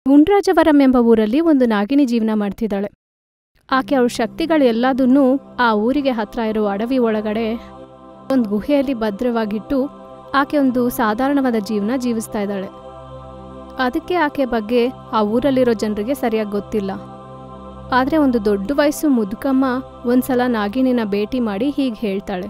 ಗುಂಡ್ರಾಜವರಂ ಎಂಬ ಊರಲ್ಲಿ ಒಂದು ನಾಗಿನಿ ಜೀವನ ಮಾಡ್ತಿದ್ದಾಳೆ ಆಕೆ ಅವಳ ಶಕ್ತಿಗಳು ಎಲ್ಲದನ್ನೂ ಆ ಊರಿಗೆ ಹತ್ರ ಇರೋ ಅಡವಿ ಒಳಗಡೆ ಒಂದು ಗುಹೆಯಲ್ಲಿ ಭದ್ರವಾಗಿಟ್ಟು ಆಕೆ ಒಂದು ಸಾಧಾರಣವಾದ ಜೀವನ ಜೀವಿಸ್ತಾ ಇದ್ದಾಳೆ ಅದಕ್ಕೆ ಆಕೆ ಬಗ್ಗೆ ಆ ಊರಲ್ಲಿರೋ ಜನರಿಗೆ ಸರಿಯಾಗಿ ಗೊತ್ತಿಲ್ಲ ಆದರೆ ಒಂದು ದೊಡ್ಡ ವಯಸ್ಸು ಮುದುಕಮ್ಮ ಒಂದ್ಸಲ ನಾಗಿನಿನ ಭೇಟಿ ಮಾಡಿ ಹೀಗೆ ಹೇಳ್ತಾಳೆ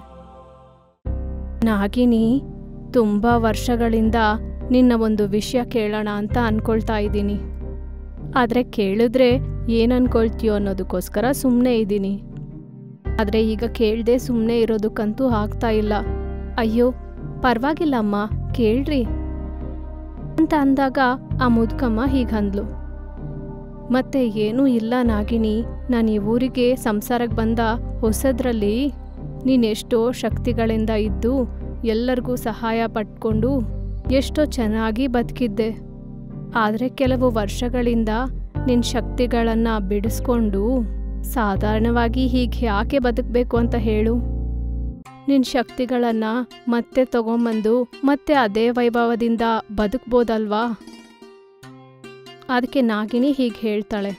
ನಾಗಿನಿ ತುಂಬ ವರ್ಷಗಳಿಂದ ನಿನ್ನ ಒಂದು ವಿಷಯ ಕೇಳೋಣ ಅಂತ ಅನ್ಕೊಳ್ತಾ ಇದ್ದೀನಿ ಆದರೆ ಕೇಳಿದ್ರೆ ಏನು ಅನ್ಕೊಳ್ತೀಯೋ ಅನ್ನೋದಕ್ಕೋಸ್ಕರ ಸುಮ್ಮನೆ ಇದ್ದೀನಿ ಆದರೆ ಈಗ ಕೇಳದೆ ಸುಮ್ಮನೆ ಇರೋದಕ್ಕಂತೂ ಆಗ್ತಾ ಇಲ್ಲ ಅಯ್ಯೋ ಪರವಾಗಿಲ್ಲ ಅಮ್ಮ ಕೇಳ್ರಿ ಅಂತ ಅಂದಾಗ ಆ ಮುದುಕಮ್ಮ ಹೀಗಂದ್ಲು ಮತ್ತೆ ಏನೂ ಇಲ್ಲ ನಾಗಿನಿ ನಾನು ಈ ಊರಿಗೆ ಸಂಸಾರಕ್ಕೆ ಬಂದ ಹೊಸದ್ರಲ್ಲಿ ನೀನೆಷ್ಟೋ ಶಕ್ತಿಗಳಿಂದ ಇದ್ದು ಎಲ್ಲರಿಗೂ ಸಹಾಯ ಪಟ್ಕೊಂಡು ಎಷ್ಟೋ ಚೆನ್ನಾಗಿ ಬದುಕಿದ್ದೆ ಆದರೆ ಕೆಲವು ವರ್ಷಗಳಿಂದ ನಿನ್ನ ಶಕ್ತಿಗಳನ್ನು ಬಿಡಿಸ್ಕೊಂಡು ಸಾಧಾರಣವಾಗಿ ಹೀಗೆ ಯಾಕೆ ಬದುಕಬೇಕು ಅಂತ ಹೇಳು ನಿನ್ನ ಶಕ್ತಿಗಳನ್ನು ಮತ್ತೆ ತಗೊಂಬಂದು ಮತ್ತೆ ಅದೇ ವೈಭವದಿಂದ ಬದುಕ್ಬೋದಲ್ವಾ ಅದಕ್ಕೆ ನಾಗಿನಿ ಹೀಗೆ ಹೇಳ್ತಾಳೆ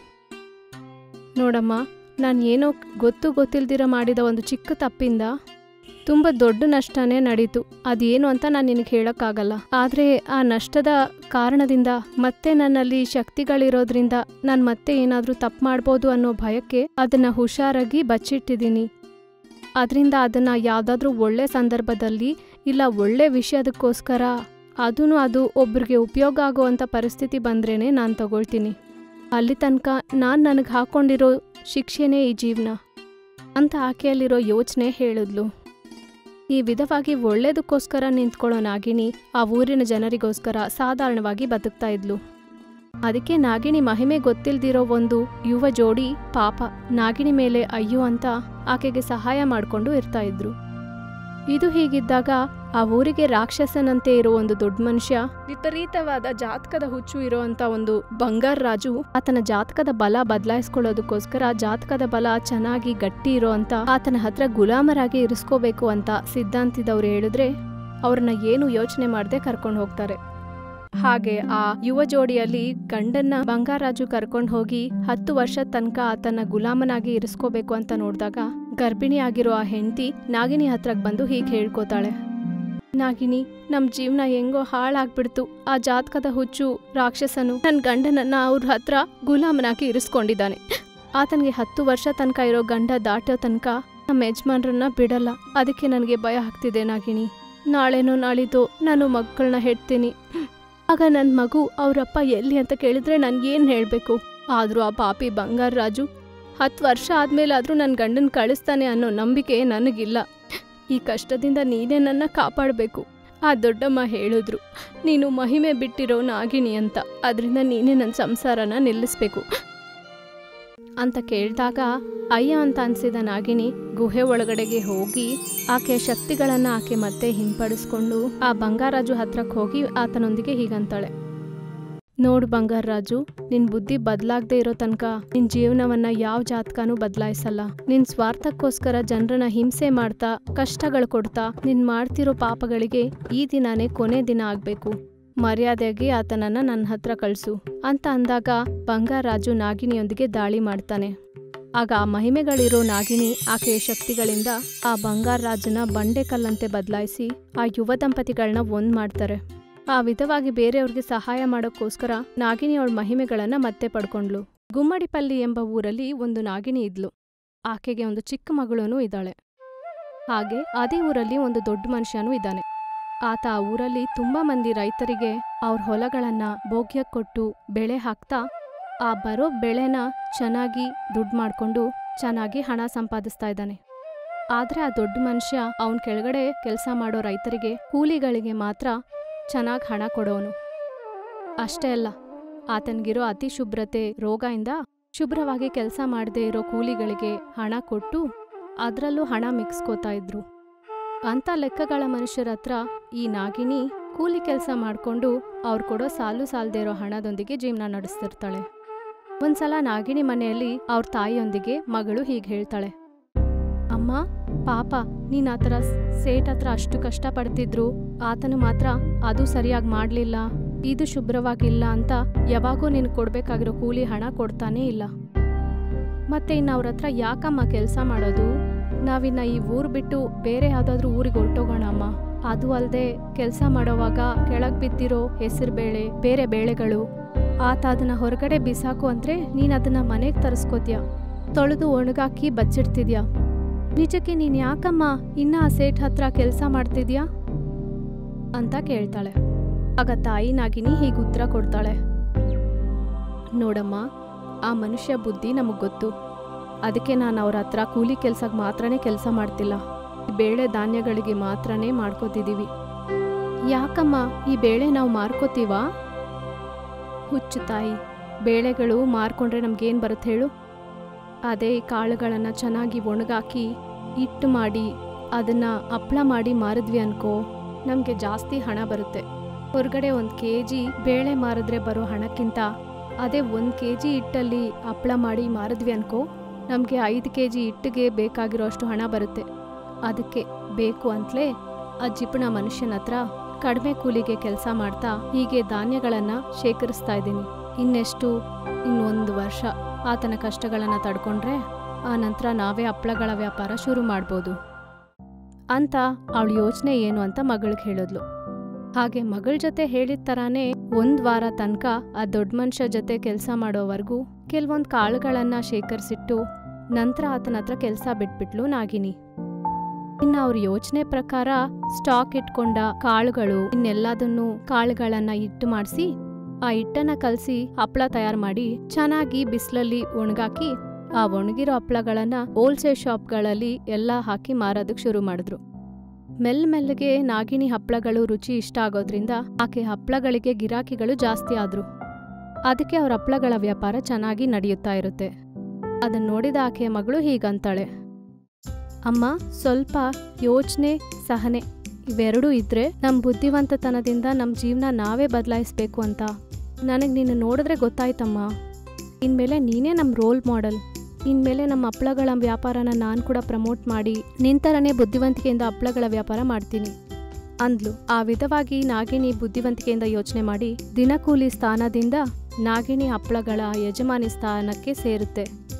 ನೋಡಮ್ಮ ನಾನು ಏನೋ ಗೊತ್ತು ಗೊತ್ತಿಲ್ದಿರ ಮಾಡಿದ ಒಂದು ಚಿಕ್ಕ ತಪ್ಪಿಂದ ತುಂಬ ದೊಡ್ಡ ನಷ್ಟನೇ ನಡೀತು ಅದೇನು ಅಂತ ನಾನು ನಿನಗೆ ಹೇಳೋಕ್ಕಾಗಲ್ಲ ಆದರೆ ಆ ನಷ್ಟದ ಕಾರಣದಿಂದ ಮತ್ತೆ ನನ್ನಲ್ಲಿ ಶಕ್ತಿಗಳಿರೋದ್ರಿಂದ ನಾನು ಮತ್ತೆ ಏನಾದರೂ ತಪ್ಪು ಮಾಡ್ಬೋದು ಅನ್ನೋ ಭಯಕ್ಕೆ ಅದನ್ನು ಹುಷಾರಾಗಿ ಬಚ್ಚಿಟ್ಟಿದ್ದೀನಿ ಅದರಿಂದ ಅದನ್ನು ಯಾವುದಾದ್ರೂ ಒಳ್ಳೆ ಸಂದರ್ಭದಲ್ಲಿ ಇಲ್ಲ ಒಳ್ಳೆ ವಿಷಯದಕ್ಕೋಸ್ಕರ ಅದೂ ಅದು ಒಬ್ರಿಗೆ ಉಪಯೋಗ ಆಗುವಂಥ ಪರಿಸ್ಥಿತಿ ಬಂದ್ರೇ ನಾನು ತಗೊಳ್ತೀನಿ ಅಲ್ಲಿ ತನಕ ನಾನು ನನಗೆ ಹಾಕ್ಕೊಂಡಿರೋ ಶಿಕ್ಷೆನೇ ಈ ಜೀವನ ಅಂತ ಆಕೆಯಲ್ಲಿರೋ ಯೋಚನೆ ಹೇಳಿದ್ಲು ಈ ವಿಧವಾಗಿ ಒಳ್ಳೇದಕ್ಕೋಸ್ಕರ ನಿಂತ್ಕೊಳ್ಳೋ ನಾಗಿನಿ ಆ ಊರಿನ ಜನರಿಗೋಸ್ಕರ ಸಾಧಾರಣವಾಗಿ ಬದುಕ್ತಾ ಇದ್ಲು ಅದಕ್ಕೆ ನಾಗಿನಿ ಮಹಿಮೆ ಗೊತ್ತಿಲ್ದಿರೋ ಒಂದು ಯುವ ಜೋಡಿ ಪಾಪ ನಾಗಿನಿ ಮೇಲೆ ಅಯ್ಯೋ ಅಂತ ಆಕೆಗೆ ಸಹಾಯ ಮಾಡಿಕೊಂಡು ಇರ್ತಾ ಇದ್ರು ಇದು ಹೀಗಿದ್ದಾಗ ಆ ಊರಿಗೆ ರಾಕ್ಷಸನಂತೆ ಇರೋ ಒಂದು ದೊಡ್ಡ ಮನುಷ್ಯ ವಿಪರೀತವಾದ ಜಾತಕದ ಹುಚ್ಚು ಇರೋಂಥ ಒಂದು ಬಂಗಾರ್ ರಾಜು ಆತನ ಜಾತಕದ ಬಲ ಬದಲಾಯಿಸ್ಕೊಳ್ಳೋದಕ್ಕೋಸ್ಕರ ಜಾತಕದ ಬಲ ಚೆನ್ನಾಗಿ ಗಟ್ಟಿ ಇರೋ ಅಂತ ಆತನ ಹತ್ರ ಗುಲಾಮರಾಗಿ ಇರಿಸ್ಕೋಬೇಕು ಅಂತ ಸಿದ್ಧಾಂತಿದವ್ರು ಹೇಳಿದ್ರೆ ಅವ್ರನ್ನ ಏನು ಯೋಚನೆ ಮಾಡದೆ ಕರ್ಕೊಂಡು ಹೋಗ್ತಾರೆ ಹಾಗೆ ಆ ಯುವ ಜೋಡಿಯಲ್ಲಿ ಗಂಡನ್ನ ಬಂಗಾರಾಜು ಕರ್ಕೊಂಡು ಹೋಗಿ ಹತ್ತು ವರ್ಷ ತನಕ ಆತನ ಗುಲಾಮನಾಗಿ ಇರಿಸ್ಕೋಬೇಕು ಅಂತ ನೋಡಿದಾಗ ಗರ್ಭಿಣಿ ಆಗಿರೋ ಆ ಹೆಂಡತಿ ನಾಗಿನಿ ಹತ್ರಕ್ ಬಂದು ಹೀಗೆ ಹೇಳ್ಕೋತಾಳೆ ನಾಗಿನಿ ನಮ್ ಜೀವನ ಹೆಂಗೋ ಹಾಳಾಗ್ಬಿಡ್ತು ಆ ಜಾತಕದ ಹುಚ್ಚು ರಾಕ್ಷಸನು ನನ್ ಗಂಡನನ್ನ ಅವ್ರ ಹತ್ರ ಗುಲಾಮನಾಗಿ ಇರಿಸ್ಕೊಂಡಿದ್ದಾನೆ ಆತನಿಗೆ ಹತ್ತು ವರ್ಷ ತನಕ ಇರೋ ಗಂಡ ದಾಟೋ ತನಕ ನಮ್ಮ ಯಜಮಾನ್ರನ್ನ ಬಿಡಲ್ಲ ಅದಕ್ಕೆ ನನಗೆ ಭಯ ಆಗ್ತಿದೆ ನಾಗಿನಿ ನಾಳೆನೋ ನಾಳಿದ್ದು ನಾನು ಮಕ್ಕಳನ್ನ ಹೆಡ್ತೀನಿ ಆಗ ನನ್ನ ಮಗು ಅವರಪ್ಪ ಎಲ್ಲಿ ಅಂತ ಕೇಳಿದ್ರೆ ಏನು ಹೇಳಬೇಕು ಆದರೂ ಆ ಪಾಪಿ ಬಂಗಾರ ರಾಜು ಹತ್ತು ವರ್ಷ ಆದ್ಮೇಲಾದ್ರೂ ನನ್ನ ಗಂಡನ ಕಳಿಸ್ತಾನೆ ಅನ್ನೋ ನಂಬಿಕೆ ನನಗಿಲ್ಲ ಈ ಕಷ್ಟದಿಂದ ನೀನೇ ನನ್ನ ಕಾಪಾಡಬೇಕು ಆ ದೊಡ್ಡಮ್ಮ ಹೇಳಿದ್ರು ನೀನು ಮಹಿಮೆ ಬಿಟ್ಟಿರೋ ನಾಗಿಣಿ ಅಂತ ಅದರಿಂದ ನೀನೇ ನನ್ನ ಸಂಸಾರನ ನಿಲ್ಲಿಸ್ಬೇಕು ಅಂತ ಕೇಳಿದಾಗ ಅಯ್ಯ ಅಂತ ಅನ್ಸಿದ ನಾಗಿನಿ ಗುಹೆ ಒಳಗಡೆಗೆ ಹೋಗಿ ಆಕೆಯ ಶಕ್ತಿಗಳನ್ನ ಆಕೆ ಮತ್ತೆ ಹಿಂಪಡಿಸ್ಕೊಂಡು ಆ ಬಂಗಾರಾಜು ಹತ್ರಕ್ಕೆ ಹೋಗಿ ಆತನೊಂದಿಗೆ ಹೀಗಂತಾಳೆ ನೋಡು ಬಂಗಾರಾಜು ನಿನ್ ಬುದ್ಧಿ ಬದಲಾಗದೆ ಇರೋ ತನಕ ನಿನ್ ಜೀವನವನ್ನ ಯಾವ ಜಾತಕನೂ ಬದಲಾಯಿಸಲ್ಲ ನಿನ್ ಸ್ವಾರ್ಥಕ್ಕೋಸ್ಕರ ಜನರನ್ನ ಹಿಂಸೆ ಮಾಡ್ತಾ ಕಷ್ಟಗಳು ಕೊಡ್ತಾ ನಿನ್ ಮಾಡ್ತಿರೋ ಪಾಪಗಳಿಗೆ ಈ ದಿನಾನೇ ಕೊನೆ ದಿನ ಆಗ್ಬೇಕು ಮರ್ಯಾದೆಯಾಗಿ ಆತನನ್ನ ನನ್ನ ಹತ್ರ ಕಳ್ಸು ಅಂತ ಅಂದಾಗ ಬಂಗಾರಾಜು ನಾಗಿನಿಯೊಂದಿಗೆ ದಾಳಿ ಮಾಡ್ತಾನೆ ಆಗ ಆ ಮಹಿಮೆಗಳಿರೋ ನಾಗಿನಿ ಆಕೆಯ ಶಕ್ತಿಗಳಿಂದ ಆ ಬಂಗಾರ ರಾಜನ ಬಂಡೆಕಲ್ಲಂತೆ ಬದಲಾಯಿಸಿ ಆ ಯುವ ದಂಪತಿಗಳನ್ನ ಒಂದ್ ಮಾಡ್ತಾರೆ ಆ ವಿಧವಾಗಿ ಬೇರೆಯವ್ರಿಗೆ ಸಹಾಯ ಮಾಡೋಕ್ಕೋಸ್ಕರ ನಾಗಿನಿ ಅವಳ ಮಹಿಮೆಗಳನ್ನ ಮತ್ತೆ ಪಡ್ಕೊಂಡ್ಲು ಗುಮ್ಮಡಿಪಲ್ಲಿ ಎಂಬ ಊರಲ್ಲಿ ಒಂದು ನಾಗಿನಿ ಇದ್ಲು ಆಕೆಗೆ ಒಂದು ಚಿಕ್ಕ ಮಗಳೂ ಇದ್ದಾಳೆ ಹಾಗೆ ಅದೇ ಊರಲ್ಲಿ ಒಂದು ದೊಡ್ಡ ಮನುಷ್ಯನೂ ಇದ್ದಾನೆ ಆತ ಆ ಊರಲ್ಲಿ ತುಂಬಾ ಮಂದಿ ರೈತರಿಗೆ ಅವ್ರ ಹೊಲಗಳನ್ನ ಭೋಗ್ಯಕ್ಕೆ ಕೊಟ್ಟು ಬೆಳೆ ಹಾಕ್ತಾ ಆ ಬರೋ ಬೆಳೆನ ಚೆನ್ನಾಗಿ ದುಡ್ಡು ಮಾಡ್ಕೊಂಡು ಚೆನ್ನಾಗಿ ಹಣ ಸಂಪಾದಿಸ್ತಾ ಇದ್ದಾನೆ ಆದ್ರೆ ಆ ದೊಡ್ಡ ಮನುಷ್ಯ ಅವನ್ ಕೆಳಗಡೆ ಕೆಲಸ ಮಾಡೋ ರೈತರಿಗೆ ಕೂಲಿಗಳಿಗೆ ಮಾತ್ರ ಚೆನ್ನಾಗಿ ಹಣ ಕೊಡೋನು ಅಷ್ಟೇ ಅಲ್ಲ ಆತನಿಗಿರೋ ಅತಿ ಶುಭ್ರತೆ ರೋಗದಿಂದ ಶುಭ್ರವಾಗಿ ಕೆಲಸ ಮಾಡದೇ ಇರೋ ಕೂಲಿಗಳಿಗೆ ಹಣ ಕೊಟ್ಟು ಅದರಲ್ಲೂ ಹಣ ಮಿಕ್ಸ್ಕೋತಾ ಇದ್ರು ಅಂತ ಲೆಕ್ಕಗಳ ಮನುಷ್ಯರ ಹತ್ರ ಈ ನಾಗಿನಿ ಕೂಲಿ ಕೆಲಸ ಮಾಡ್ಕೊಂಡು ಅವ್ರು ಕೊಡೋ ಸಾಲು ಸಾಲದೇ ಇರೋ ಹಣದೊಂದಿಗೆ ಜೀವನ ನಡೆಸ್ತಿರ್ತಾಳೆ ಒಂದ್ಸಲ ನಾಗಿನಿ ಮನೆಯಲ್ಲಿ ಅವ್ರ ತಾಯಿಯೊಂದಿಗೆ ಮಗಳು ಹೀಗೆ ಹೇಳ್ತಾಳೆ ಅಮ್ಮ ಪಾಪ ನೀನ್ ಆ ಥರ ಸೇಟ್ ಹತ್ರ ಅಷ್ಟು ಕಷ್ಟಪಡ್ತಿದ್ರು ಆತನು ಮಾತ್ರ ಅದು ಸರಿಯಾಗಿ ಮಾಡಲಿಲ್ಲ ಇದು ಶುಭ್ರವಾಗಿಲ್ಲ ಅಂತ ಯಾವಾಗೂ ನೀನು ಕೊಡ್ಬೇಕಾಗಿರೋ ಕೂಲಿ ಹಣ ಕೊಡ್ತಾನೇ ಇಲ್ಲ ಮತ್ತೆ ಇನ್ನು ಅವ್ರ ಹತ್ರ ಯಾಕಮ್ಮ ಕೆಲಸ ಮಾಡೋದು ನಾವಿನ್ನ ಈ ಊರು ಬಿಟ್ಟು ಬೇರೆ ಯಾವುದಾದ್ರೂ ಊರಿಗೆ ಹೊರಟೋಗೋಣ ಅಮ್ಮ ಅದು ಅಲ್ಲದೆ ಕೆಲಸ ಮಾಡೋವಾಗ ಕೆಳಗೆ ಬಿದ್ದಿರೋ ಹೆಸರು ಬೇಳೆ ಬೇರೆ ಬೇಳೆಗಳು ಆತ ಅದನ್ನ ಹೊರಗಡೆ ಬಿಸಾಕು ಅಂದ್ರೆ ನೀನು ಅದನ್ನ ಮನೆಗೆ ತರಿಸ್ಕೋತೀಯ ತೊಳೆದು ಒಣಗಾಕಿ ಬಚ್ಚಿಡ್ತಿದ್ಯಾ ನಿಜಕ್ಕೆ ನೀನು ಯಾಕಮ್ಮ ಇನ್ನ ಆ ಸೇಟ್ ಹತ್ರ ಕೆಲಸ ಮಾಡ್ತಿದ್ಯಾ ಅಂತ ಕೇಳ್ತಾಳೆ ಆಗ ತಾಯಿ ನಾಗಿನಿ ಹೀಗೆ ಉತ್ತರ ಕೊಡ್ತಾಳೆ ನೋಡಮ್ಮ ಆ ಮನುಷ್ಯ ಬುದ್ಧಿ ನಮಗೆ ಗೊತ್ತು ಅದಕ್ಕೆ ನಾನು ಅವ್ರ ಹತ್ರ ಕೂಲಿ ಕೆಲ್ಸಕ್ಕೆ ಮಾತ್ರನೇ ಕೆಲಸ ಮಾಡ್ತಿಲ್ಲ ಈ ಬೇಳೆ ಧಾನ್ಯಗಳಿಗೆ ಮಾತ್ರನೇ ಮಾಡ್ಕೋತಿದ್ದೀವಿ ಯಾಕಮ್ಮ ಈ ಬೇಳೆ ನಾವು ಮಾರ್ಕೋತೀವಾ ಹುಚ್ಚು ತಾಯಿ ಬೇಳೆಗಳು ಮಾರ್ಕೊಂಡ್ರೆ ನಮ್ಗೇನು ಬರುತ್ತೆ ಹೇಳು ಅದೇ ಈ ಕಾಳುಗಳನ್ನು ಚೆನ್ನಾಗಿ ಒಣಗಾಕಿ ಹಿಟ್ಟು ಮಾಡಿ ಅದನ್ನ ಹಪ್ಳ ಮಾಡಿ ಮಾರಿದ್ವಿ ಅನ್ಕೋ ನಮಗೆ ಜಾಸ್ತಿ ಹಣ ಬರುತ್ತೆ ಹೊರಗಡೆ ಒಂದು ಕೆ ಜಿ ಬೇಳೆ ಮಾರಿದ್ರೆ ಬರೋ ಹಣಕ್ಕಿಂತ ಅದೇ ಒಂದು ಕೆ ಜಿ ಹಿಟ್ಟಲ್ಲಿ ಹಪ್ಳ ಮಾಡಿ ಮಾರಿದ್ವಿ ಅನ್ಕೋ ನಮಗೆ ಐದು ಕೆ ಜಿ ಹಿಟ್ಟಿಗೆ ಬೇಕಾಗಿರೋ ಅಷ್ಟು ಹಣ ಬರುತ್ತೆ ಅದಕ್ಕೆ ಬೇಕು ಅಂತಲೇ ಆ ಜಿಪುಣ ಮನುಷ್ಯನ ಹತ್ರ ಕಡಿಮೆ ಕೂಲಿಗೆ ಕೆಲಸ ಮಾಡ್ತಾ ಹೀಗೆ ಧಾನ್ಯಗಳನ್ನು ಶೇಖರಿಸ್ತಾ ಇದ್ದೀನಿ ಇನ್ನೆಷ್ಟು ಇನ್ನೊಂದು ವರ್ಷ ಆತನ ಕಷ್ಟಗಳನ್ನು ತಡ್ಕೊಂಡ್ರೆ ಆ ನಂತರ ನಾವೇ ಹಪ್ಳಗಳ ವ್ಯಾಪಾರ ಶುರು ಮಾಡ್ಬೋದು ಅಂತ ಅವಳ ಯೋಚನೆ ಏನು ಅಂತ ಮಗಳಿಗೆ ಹೇಳಿದ್ಲು ಹಾಗೆ ಮಗಳ ಜೊತೆ ಹೇಳಿದ ಥರಾನೇ ಒಂದ್ ವಾರ ತನಕ ಆ ದೊಡ್ಡ ಮನುಷ್ಯ ಜೊತೆ ಕೆಲಸ ಮಾಡೋವರೆಗೂ ಕೆಲವೊಂದು ಕಾಳುಗಳನ್ನ ಶೇಖರಿಸಿಟ್ಟು ನಂತರ ಆತನ ಹತ್ರ ಕೆಲಸ ಬಿಟ್ಬಿಟ್ಲು ನಾಗಿನಿ ಇನ್ನು ಅವ್ರ ಯೋಚನೆ ಪ್ರಕಾರ ಸ್ಟಾಕ್ ಇಟ್ಕೊಂಡ ಕಾಳುಗಳು ಇನ್ನೆಲ್ಲದನ್ನು ಕಾಳುಗಳನ್ನ ಹಿಟ್ಟು ಮಾಡಿಸಿ ಆ ಹಿಟ್ಟನ್ನ ಕಲಸಿ ಹಪ್ಳ ತಯಾರು ಮಾಡಿ ಚೆನ್ನಾಗಿ ಬಿಸಿಲಲ್ಲಿ ಒಣಗಾಕಿ ಆ ಒಣಗಿರೋ ಹಪ್ಳಗಳನ್ನ ಹೋಲ್ಸೇಲ್ ಶಾಪ್ಗಳಲ್ಲಿ ಎಲ್ಲ ಹಾಕಿ ಮಾರೋದಕ್ಕೆ ಶುರು ಮಾಡಿದ್ರು ಮೆಲ್ ಮೆಲ್ಲಗೆ ನಾಗಿನಿ ಹಪ್ಳಗಳು ರುಚಿ ಇಷ್ಟ ಆಗೋದ್ರಿಂದ ಆಕೆ ಹಪ್ಳಗಳಿಗೆ ಗಿರಾಕಿಗಳು ಜಾಸ್ತಿ ಆದ್ರು ಅದಕ್ಕೆ ಅವ್ರ ಹಪ್ಳಗಳ ವ್ಯಾಪಾರ ಚೆನ್ನಾಗಿ ನಡೆಯುತ್ತಾ ಇರುತ್ತೆ ಅದನ್ನ ನೋಡಿದ ಆಕೆಯ ಮಗಳು ಹೀಗಂತಾಳೆ ಅಮ್ಮ ಸ್ವಲ್ಪ ಯೋಚನೆ ಸಹನೆ ಇವೆರಡೂ ಇದ್ರೆ ನಮ್ಮ ಬುದ್ಧಿವಂತತನದಿಂದ ನಮ್ಮ ಜೀವನ ನಾವೇ ಬದಲಾಯಿಸ್ಬೇಕು ಅಂತ ನನಗೆ ನಿನ್ನ ನೋಡಿದ್ರೆ ಗೊತ್ತಾಯ್ತಮ್ಮ ಇನ್ಮೇಲೆ ನೀನೇ ನಮ್ಮ ರೋಲ್ ಮಾಡೆಲ್ ಇನ್ಮೇಲೆ ನಮ್ಮ ಹಪ್ಳಗಳ ವ್ಯಾಪಾರನ ನಾನು ಕೂಡ ಪ್ರಮೋಟ್ ಮಾಡಿ ನಿಂತರನೇ ಬುದ್ಧಿವಂತಿಕೆಯಿಂದ ಹಪ್ಳಗಳ ವ್ಯಾಪಾರ ಮಾಡ್ತೀನಿ ಅಂದ್ಲು ಆ ವಿಧವಾಗಿ ನಾಗಿನಿ ಬುದ್ಧಿವಂತಿಕೆಯಿಂದ ಯೋಚನೆ ಮಾಡಿ ದಿನಕೂಲಿ ಸ್ಥಾನದಿಂದ ನಾಗಿನಿ ಹಪ್ಳಗಳ ಯಜಮಾನಿ ಸ್ಥಾನಕ್ಕೆ ಸೇರುತ್ತೆ